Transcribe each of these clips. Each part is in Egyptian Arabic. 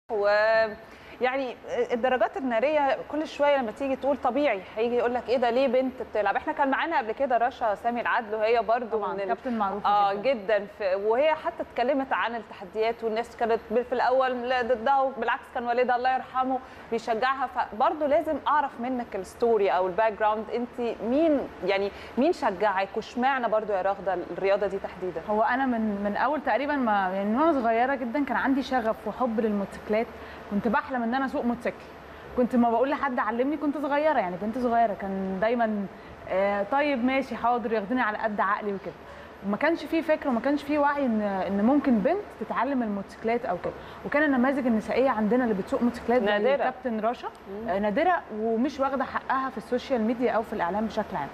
و يعني الدرجات الناريه كل شويه لما تيجي تقول طبيعي هيجي يقول لك ايه ده ليه بنت بتلعب احنا كان معانا قبل كده رشا سامي العدل وهي برضو طبعا من ال- كابتن معروفه اه جدا. جدا في وهي حتى اتكلمت عن التحديات والناس كانت في الاول لا ضدها وبالعكس كان والدها الله يرحمه بيشجعها فبرضه لازم اعرف منك الستوري او الباك جراوند انت مين يعني مين شجعك واشمعنى برضه يا راغده الرياضه دي تحديدا هو انا من من اول تقريبا ما يعني من وانا صغيره جدا كان عندي شغف وحب للموتوسيكلات كنت بحلم ان انا اسوق موتوسيكل كنت ما بقول لحد علمني كنت صغيره يعني بنت صغيره كان دايما آه، طيب ماشي حاضر ياخدوني على قد عقلي وكده وما كانش فيه فكر وما كانش فيه وعي ان ان ممكن بنت تتعلم الموتوسيكلات او كده وكان النماذج النسائيه عندنا اللي بتسوق موتوسيكلات زي نادرة. كابتن رشا آه، نادره ومش واخده حقها في السوشيال ميديا او في الاعلام بشكل عام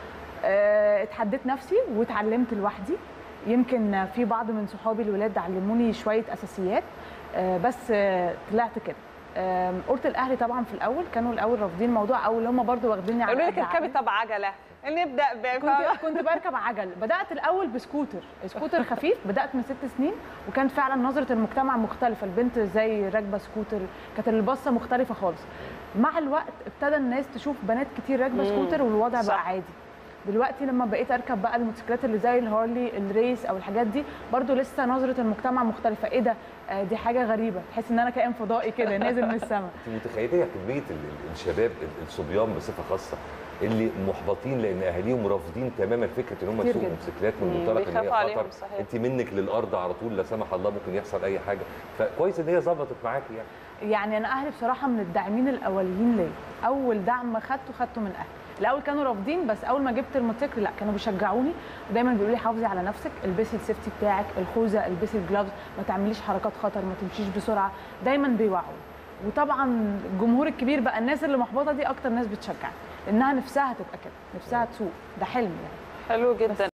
آه، اتحديت نفسي واتعلمت لوحدي يمكن في بعض من صحابي الولاد علموني شويه اساسيات آه، بس آه، طلعت كده آم، قلت الاهلي طبعا في الاول كانوا الاول رافضين الموضوع او اللي هم برضو واخديني على يقولوا لك قد اركبي عقلي. طب عجله نبدا ب كنت كنت بركب عجل بدات الاول بسكوتر سكوتر خفيف بدات من ست سنين وكانت فعلا نظره المجتمع مختلفه البنت ازاي راكبه سكوتر كانت البصه مختلفه خالص مع الوقت ابتدى الناس تشوف بنات كتير راكبه مم. سكوتر والوضع صح. بقى عادي دلوقتي لما بقيت اركب بقى الموتوسيكلات اللي زي الهارلي الريس او الحاجات دي برضو لسه نظره المجتمع مختلفه ايه ده آه، دي حاجه غريبه تحس ان انا كائن فضائي كده نازل من السماء انت متخيله كميه ال- ال- الشباب ال- الصبيان بصفه خاصه اللي محبطين لان اهاليهم رافضين تماما فكره ان هم كتير يسوقوا جدا. موتوسيكلات من مم، منطلق ان بيخافوا هي عليهم، خطر صحيح. انت منك للارض على طول لا سمح الله ممكن يحصل اي حاجه فكويس ان هي ظبطت معاكي يعني يعني انا اهلي بصراحه من الداعمين الاوليين ليا اول دعم خدته خدته من اهلي الاول كانوا رافضين بس اول ما جبت الموتوسيكل لا كانوا بيشجعوني ودايما بيقولوا لي حافظي على نفسك البسي السيفتي بتاعك الخوذه البسي الجلافز ما تعمليش حركات خطر ما تمشيش بسرعه دايما بيوعوا وطبعا الجمهور الكبير بقى الناس اللي محبطه دي اكتر ناس بتشجعني لانها نفسها تبقى كده نفسها تسوق ده حلم يعني حلو جدا